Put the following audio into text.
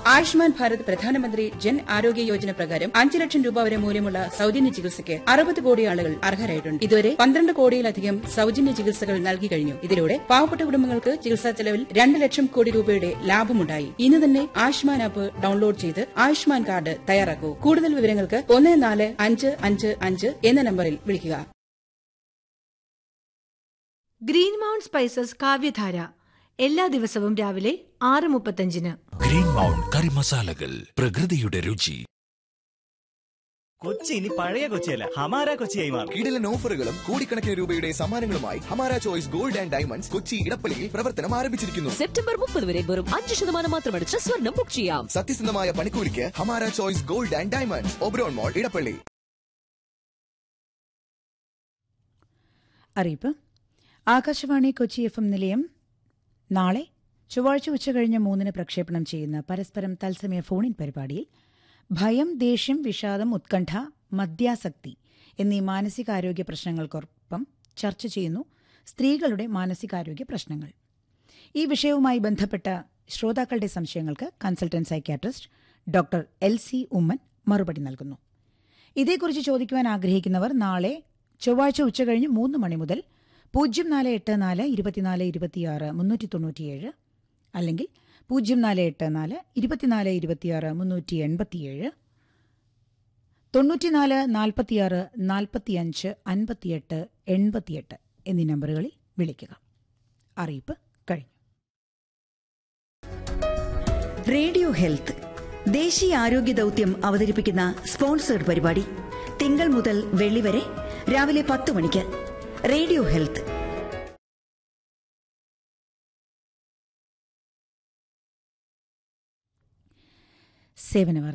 ആയുഷ്മാൻ ഭാരത് പ്രധാനമന്ത്രി ജൻ ആരോഗ്യ യോജന പ്രകാരം അഞ്ച് ലക്ഷം രൂപ വരെ മൂല്യമുള്ള സൌജന്യ ചികിത്സയ്ക്ക് അറുപത് കോടി ആളുകൾ അർഹരായിട്ടുണ്ട് ഇതുവരെ പന്ത്രണ്ട് കോടിയിലധികം സൌജന്യ ചികിത്സകൾ നൽകി കഴിഞ്ഞു ഇതിലൂടെ പാവപ്പെട്ട കുടുംബങ്ങൾക്ക് ചികിത്സാ ചെലവിൽ രണ്ട് ലക്ഷം കോടി രൂപയുടെ ലാഭമുണ്ടായി ഇന്ന് തന്നെ ആയുഷ്മാൻ ആപ്പ് ഡൌൺലോഡ് ചെയ്ത് ആയുഷ്മാൻ കാർഡ് തയ്യാറാക്കൂ കൂടുതൽ വിവരങ്ങൾക്ക് ഒന്ന് നാല് അഞ്ച് അഞ്ച് അഞ്ച് എന്ന നമ്പറിൽ വിളിക്കുക ഗ്രീൻ മൗണ്ട് സ്പൈസസ് കാവ്യധാര എല്ലാ ദിവസവും രാവിലെ ആറ് മുപ്പത്തഞ്ചിന് ഗ്രീൻ മൗണ്ട് കറി മസാലകൾ പ്രകൃതിയുടെ രുചി കൊച്ചി ഇനി പഴയ കൊച്ചിയല്ല ഹമാര കൊച്ചിയായി മാറും കിടിലൻ ഓഫറുകളും കോടിക്കണക്കിന് രൂപയുടെ സമ്മാനങ്ങളുമായി Hamara choice gold and diamonds Kochi ഇടപ്പള്ളിയിൽ പ്രവർത്തനം ആരംഭിച്ചിരിക്കുന്നു സെപ്റ്റംബർ മുപ്പത് വരെ വെറും അഞ്ച് ശതമാനം മാത്രമടിച്ച് സ്വർണം ബുക്ക് ചെയ്യാം സത്യസന്ധമായ പണിക്കൂലിക്ക് Hamara choice gold and diamonds Oberon mall Edappally അറിയിപ്പ് ആകാശവാണി കൊച്ചി എഫ് എം നിലയം നാളെ ചൊവ്വാഴ്ച ഉച്ചകഴിഞ്ഞ് മൂന്നിന് പ്രക്ഷേപണം ചെയ്യുന്ന പരസ്പരം തത്സമയ ഫോണിൻ പരിപാടിയിൽ ഭയം ദേഷ്യം വിഷാദം ഉത്കണ്ഠ മദ്യാസക്തി എന്നീ മാനസികാരോഗ്യ പ്രശ്നങ്ങൾക്കൊപ്പം ചർച്ച ചെയ്യുന്നു സ്ത്രീകളുടെ മാനസികാരോഗ്യ പ്രശ്നങ്ങൾ ഈ വിഷയവുമായി ബന്ധപ്പെട്ട ശ്രോതാക്കളുടെ സംശയങ്ങൾക്ക് consultant psychiatrist doctor L C Oommen മറുപടി നൽകുന്നു ഇതേക്കുറിച്ച് ചോദിക്കുവാൻ ആഗ്രഹിക്കുന്നവർ നാളെ ചൊവ്വാഴ്ച ഉച്ചകഴിഞ്ഞ് മൂന്ന് മണി മുതൽ പൂജ്യം നാല് എട്ട് നാല് ഇരുപത്തിനാല് ഇരുപത്തിയാറ് മുന്നൂറ്റി തൊണ്ണൂറ്റിയേഴ് അല്ലെങ്കിൽ പൂജ്യം നാല് എട്ട് നാല് ഇരുപത്തിനാല് ഇരുപത്തിയാറ് മുന്നൂറ്റി എൺപത്തിയേഴ് തൊണ്ണൂറ്റിനാല് നാൽപ്പത്തിയാറ് നാൽപ്പത്തിയഞ്ച് അൻപത്തിയെട്ട് എൺപത്തിയെട്ട് എന്നീ നമ്പറുകളിൽ വിളിക്കുക അറിയിപ്പ് കഴിഞ്ഞു റേഡിയോ ഹെൽത്ത് ദേശീയ ആരോഗ്യ ദൗത്യം അവതരിപ്പിക്കുന്ന സ്പോൺസേഡ് പരിപാടി തിങ്കൾ മുതൽ വെള്ളി വരെ രാവിലെ പത്ത് മണിക്ക് റേഡിയോ ഹെൽത്ത് സേവന